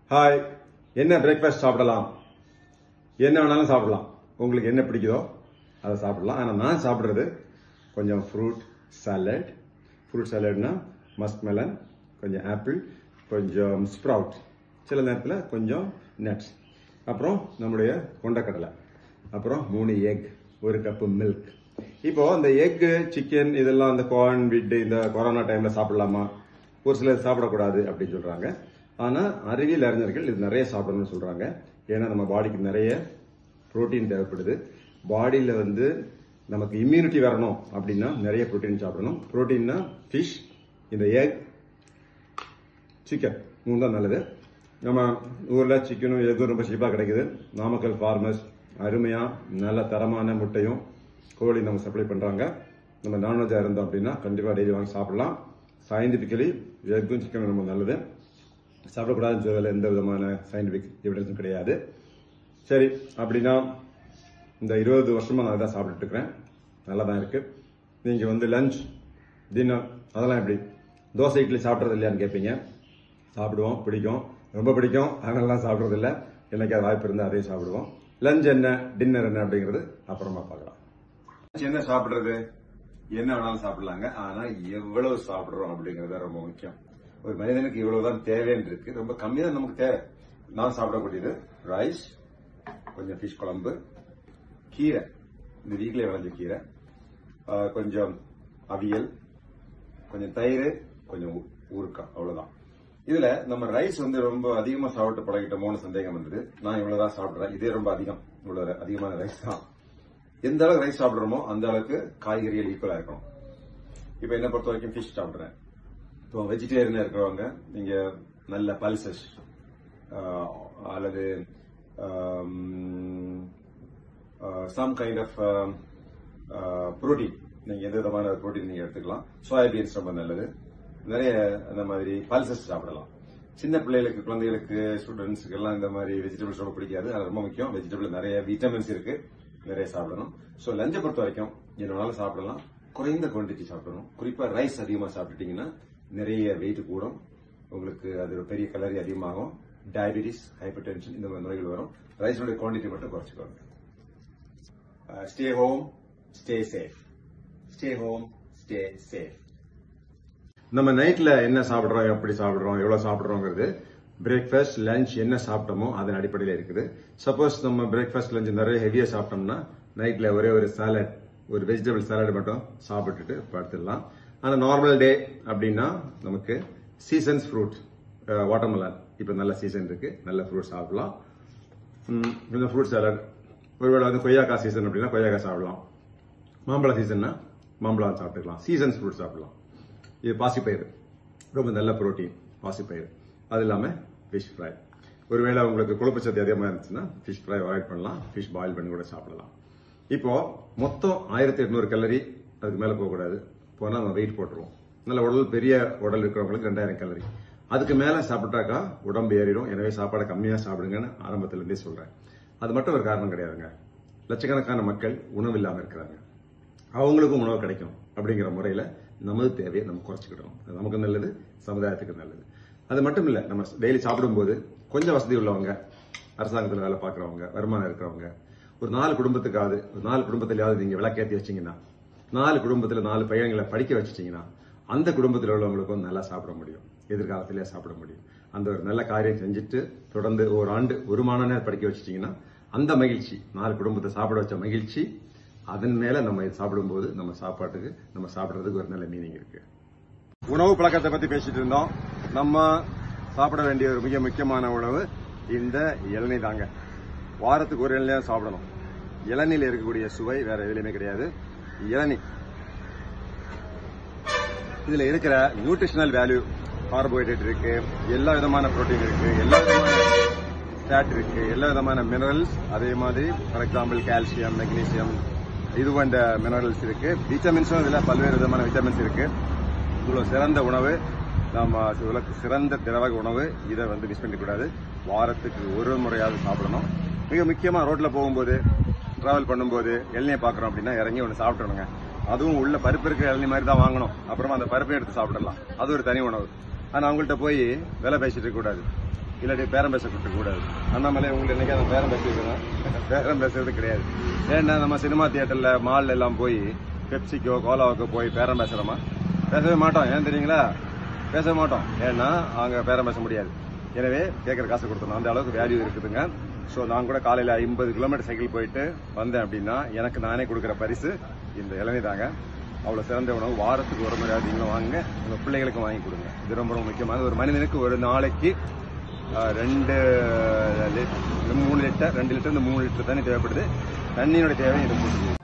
hi என்ன breakfast சாப்பிடலாம் என்ன வேணாலும் சாப்பிடலாம் உங்களுக்கு என்ன பிடிக்குதோ அதை சாப்பிடலாம் ஆனால் நான் சாப்பிட்றது கொஞ்சம் ஃப்ரூட் சாலட் ஃப்ரூட் சாலட்னா மஸ்க் மெலன் கொஞ்சம் ஆப்பிள் கொஞ்சம் ஸ்ப்ரவுட் சில நேரத்தில் கொஞ்சம் நட்ஸ் அப்புறம் நம்முடைய கொண்டக்கடலை அப்புறம் மூணு எக் ஒரு கப்பு மில்க் இப்போ இந்த எக் சிக்கன் இதெல்லாம் இந்த கார்ன் விட் இந்த கொரோனா டைம்ல சாப்பிடலாமா ஒரு சிலர் சாப்பிடக்கூடாது அப்படின்னு சொல்றாங்க ஆனா அறிவியல் அறிஞர்கள் இது நிறைய சாப்பிடணும்னு சொல்றாங்க ஏன்னா நம்ம பாடிக்கு நிறைய புரோட்டீன் தேவைப்படுது பாடியில வந்து நமக்கு இம்யூனிட்டி வரணும் அப்படின்னா நிறைய புரோட்டீன் சாப்பிடணும் புரோட்டீன்னா ஃபிஷ் இந்த எக் சிக்கன் மூணு தான் நல்லது நம்ம ஊரில் சிக்கனும் எதுவும் ரொம்ப சீப்பாக கிடைக்குது நாமக்கல் ஃபார்மர்ஸ் அருமையாக நல்ல தரமான முட்டையும் கோழி நம்ம சப்ளை பண்ணுறாங்க நம்ம நான்வெஜ்ஜாக இருந்தோம் அப்படின்னா கண்டிப்பாக டெய்லி வாங்கி சாப்பிடலாம் சயின்டிஃபிக்கலி எக்கும் சிக்கனும் ரொம்ப நல்லது சாப்பிடக்கூடாதுன்னு சொல்றதுல எந்த விதமான சயின்டிஃபிக் எவிடன்ஸும் கிடையாது சரி அப்படின்னா இந்த இருபது வருஷமா நான் தான் சாப்பிட்டுட்டு இருக்கிறேன் நல்லா தான் இருக்கு நீங்க வந்து லஞ்ச் டின்னர் அதெல்லாம் எப்படி தோசை இட்லி சாப்பிட்றது இல்லையான்னு கேட்பீங்க சாப்பிடுவோம் பிடிக்கும் ரொம்ப பிடிக்கும் அதனாலலாம் சாப்பிட்றது இல்லை என்னைக்காவது வாய்ப்பு இருந்தால் அதையும் சாப்பிடுவோம் லஞ்ச் என்ன டின்னர் என்ன அப்படிங்கிறது அப்புறமா பார்க்கலாம் Lunch என்ன சாப்பிடுறது என்ன வேணாலும் சாப்பிடலாங்க ஆனா எவ்வளவு சாப்பிடுறோம் அப்படிங்கறது தான் ரொம்ப முக்கியம் ஒரு மனிதனுக்கு இவ்வளவுதான் தேவைன்னு இருக்கு ரொம்ப கம்மி தான் நமக்கு தேவை நான் சாப்பிடக்கூடியது ரைஸ் கொஞ்சம் ஃபிஷ் குழம்பு கீரை இந்த வீட்டிலே விளைஞ்ச கீரை ஆஹ் கொஞ்சம் அவியல் கொஞ்சம் தயிர் கொஞ்சம் ஊ- ஊறுக்காய் அவ்வளவுதான் இதுல நம்ம ரைஸ் வந்து ரொம்ப அதிகமா சாப்பிட்டு பழகிட்டோமோன்னு சந்தேகம் வந்தது நான் இவ்வளவுதான் சாப்பிடுறேன் இதே ரொம்ப அதிகம் இவ்வளவு அதிகமான ரைஸ் தான் எந்த அளவுக்கு ரைஸ் சாப்பிடுறோமோ அந்த அளவுக்கு காய்கறிகள் ஈக்குவலா இருக்கணும் இப்ப என்ன பொறுத்த வரைக்கும் ஃபிஷ் சாப்பிடுறேன் இப்போ வெஜிடேரியனா இருக்கிறவங்க நீங்க நல்ல பல்சஸ் அல்லது சம் கைண்ட் ஆஃப் புரோட்டீன் நீங்க எந்த விதமான புரோட்டீன் நீங்க எடுத்துக்கலாம் சோயாபீன்ஸ் ரொம்ப நல்லது நிறைய அந்த மாதிரி பல்சஸ் சாப்பிடலாம் சின்ன பிள்ளைகளுக்கு குழந்தைகளுக்கு ஸ்டூடெண்ட்ஸ்க்கு எல்லாம் இந்த மாதிரி வெஜிடபிள்ஸ் ரொம்ப பிடிக்காது அது ரொம்ப முக்கியம் வெஜிடபிள் நிறைய விட்டமின்ஸ் இருக்கு நிறைய சாப்பிடணும் ஸோ லஞ்சை பொறுத்த வரைக்கும் என்ன வேணாலும் சாப்பிடலாம் குறைந்த குவான்டிட்டி சாப்பிடணும் குறிப்பா ரைஸ் அதிகமா சாப்பிட்டுட்டீங்கன்னா நிறைய வெயிட் கூடும் உங்களுக்கு அது ஒரு பெரிய கலரி அதிகமாகும் டயபிட்டிஸ் ஹைப்பர் டென்ஷன் இந்த மாதிரி நோய்கள் வரும் ரைஸோட குவான்டிட்டி மட்டும் குறைச்சிக்கோங்க stay home stay safe stay home stay safe நம்ம நைட்ல என்ன சாப்பிடுறோம் எப்படி சாப்பிடுறோம் எவ்வளவு சாப்பிடுறோங்கிறது பிரேக்ஃபாஸ்ட் லஞ்ச் என்ன சாப்பிட்டோமோ அதன் அடிப்படையில் இருக்குது சப்போஸ் நம்ம பிரேக்ஃபாஸ்ட் லஞ்ச் நிறைய ஹெவியா சாப்பிட்டோம்னா நைட்ல ஒரே ஒரு சாலட் ஒரு வெஜிடபிள் சாலட் மட்டும் சாப்பிட்டுட்டு படுத்துடலாம் ஆனா நார்மல் டே அப்படின்னா நமக்கு சீசன்ஸ் ஃப்ரூட் வாட்டர்மெலன் இப்போ நல்ல சீசன் இருக்கு நல்ல ஃப்ரூட் சாப்பிடலாம் ம், கொஞ்சம் ஃப்ரூட் சாலட் ஒருவேளை வந்து கொய்யாக்காய் சீசன் அப்படின்னா கொய்யாக்காய் சாப்பிடலாம் மாம்பழ சீசன்னா மாம்பழம் சாப்பிட்டுக்கலாம் சீசன்ஸ் ஃப்ரூட் சாப்பிடலாம் இது பாசிப்பயிறு ரொம்ப நல்ல புரோட்டீன் பாசிப்பயிறு அது இல்லாமல் ஃபிஷ் ஃப்ரை ஒருவேளை உங்களுக்கு கொழுப்பு சத்து அதிகமாக இருந்துச்சுன்னா ஃபிஷ் ஃப்ரை அவாய்ட் பண்ணலாம் ஃபிஷ் பாயில் பண்ணி கூட சாப்பிடலாம் இப்போ மொத்தம் ஆயிரத்தி எட்நூறு கலரி அதுக்கு மேலே போகக்கூடாது போனால் நம்ம வெயிட் போட்டுருவோம் நல்ல உடல் பெரிய உடல் இருக்கிறவங்களுக்கு ரெண்டாயிரம் கலரி அதுக்கு மேலே சாப்பிட்டாக்கா உடம்பு ஏறிடும் எனவே சாப்பாடை கம்மியாக சாப்பிடுங்கன்னு ஆரம்பத்துல இருந்தே சொல்றேன் அது மட்டும் ஒரு காரணம் கிடையாதுங்க லட்சக்கணக்கான மக்கள் உணவு இல்லாமல் இருக்கிறாங்க அவங்களுக்கும் உணவு கிடைக்கும் அப்படிங்கிற முறையில நமது தேவையை நம்ம குறைச்சிக்கிட்டோம் அது நமக்கு நல்லது சமுதாயத்துக்கு நல்லது அது மட்டும் இல்ல நம்ம டெய்லி சாப்பிடும்போது கொஞ்சம் வசதி உள்ளவங்க அரசாங்கத்தில் வேலை பார்க்குறவங்க வருமானம் இருக்கிறவங்க ஒரு நாலு குடும்பத்துக்காவது ஒரு நாலு குடும்பத்திலாவது நீங்க விளக்கேற்றி வச்சீங்கன்னா நாலு குடும்பத்துல நாலு பையன்களை படிக்க வச்சிட்டீங்கன்னா அந்த குடும்பத்தில் உள்ளவங்களுக்கும் நல்லா சாப்பிட முடியும் எதிர்காலத்திலே சாப்பிட முடியும் அந்த ஒரு நல்ல காரியம் செஞ்சுட்டு தொடர்ந்து ஒரு ஆண்டு ஒரு மாணவனை படிக்க வச்சிட்டீங்கன்னா அந்த மகிழ்ச்சி நாலு குடும்பத்தை சாப்பிட வச்ச மகிழ்ச்சி அதன் மேல நம்ம இது சாப்பிடும்போது நம்ம சாப்பாட்டுக்கு நம்ம சாப்பிடுறதுக்கு ஒரு நல்ல மீனிங் இருக்கு உணவு பழக்கத்தை பத்தி பேசிட்டு இருந்தோம் நம்ம சாப்பிட வேண்டிய ஒரு மிக முக்கியமான உணவு இந்த இளநீ தாங்க வாரத்துக்கு ஒரு இளநியா சாப்பிடணும் இளநீல இருக்கக்கூடிய சுவை வேற எதுலையுமே கிடையாது இளநீ இதுல இருக்கிற நியூட்ரிஷனல் வேல்யூ கார்போஹைட்ரேட் இருக்கு எல்லா விதமான புரோட்டீன் இருக்கு எல்லா விதமான ஃபேட் இருக்கு எல்லா விதமான மினரல்ஸ் அதே மாதிரி ஃபார் எக்ஸாம்பிள் கால்சியம் மெக்னீசியம் இது போன்ற மினரல்ஸ் இருக்கு விட்டமின்ஸும் இதுல பல்வேறு விதமான விட்டமின்ஸ் இருக்கு இவ்வளவு சிறந்த உணவு நம்ம இவ்வளவு சிறந்த திரவ உணவு இதை வந்து மிஸ் பண்ணிக்கூடாது வாரத்துக்கு ஒரு முறையாவது சாப்பிடணும் மிக முக்கியமா ரோட்ல போகும்போது டிராவல் பண்ணும்போது இளநியை பார்க்குறோம் அப்படின்னா இறங்கி ஒன்று சாப்பிட்றணுங்க அதுவும் உள்ள பருப்பு இருக்கிற இளநீ மாதிரி தான் வாங்கணும் அப்புறமா அந்த பருப்பை எடுத்து சாப்பிடலாம் அது ஒரு தனி உணவு ஆனா அவங்கள்ட்ட போய் விலை பேசிட்டு இருக்க கூடாது இல்லாட்டி பேரம் பேச கூடாது அண்ணாமலை உங்களுக்கு என்னைக்கு அந்த பேரம் பேசிருக்கணும் பேரம் பேசுறது கிடையாது ஏன்னா நம்ம சினிமா தியேட்டர்ல மால்ல எல்லாம் போய் பெப்சிக்கோ கோலாவுக்கோ போய் பேரம் பேசுறோமா பேசவே மாட்டோம் ஏன் தெரியுங்களா பேச மாட்டோம் ஏன்னா அங்க பேரம் பேச முடியாது எனவே கேட்குற காசு கொடுத்தணும் அந்த அளவுக்கு வேல்யூ இருக்குதுங்க ஸோ நான் கூட காலையில் ஐம்பது கிலோமீட்டர் சைக்கிள் போயிட்டு வந்தேன் அப்படின்னா எனக்கு நானே கொடுக்குற பரிசு இந்த இளநீ தாங்க அவ்வளோ சிறந்த உணவு வாரத்துக்கு ஒரு முறை நீங்களும் வாங்குங்க உங்கள் பிள்ளைகளுக்கும் வாங்கி கொடுங்க இது ரொம்ப ரொம்ப முக்கியமானது ஒரு மனிதனுக்கு ஒரு நாளைக்கு ஆஹ், ரெண்டு லிட்- மூணு லிட்டர் ரெண்டு லிட்டர் இந்த மூணு லிட்டர் தண்ணி தேவைப்படுது தண்ணியோட தேவை இது மூணு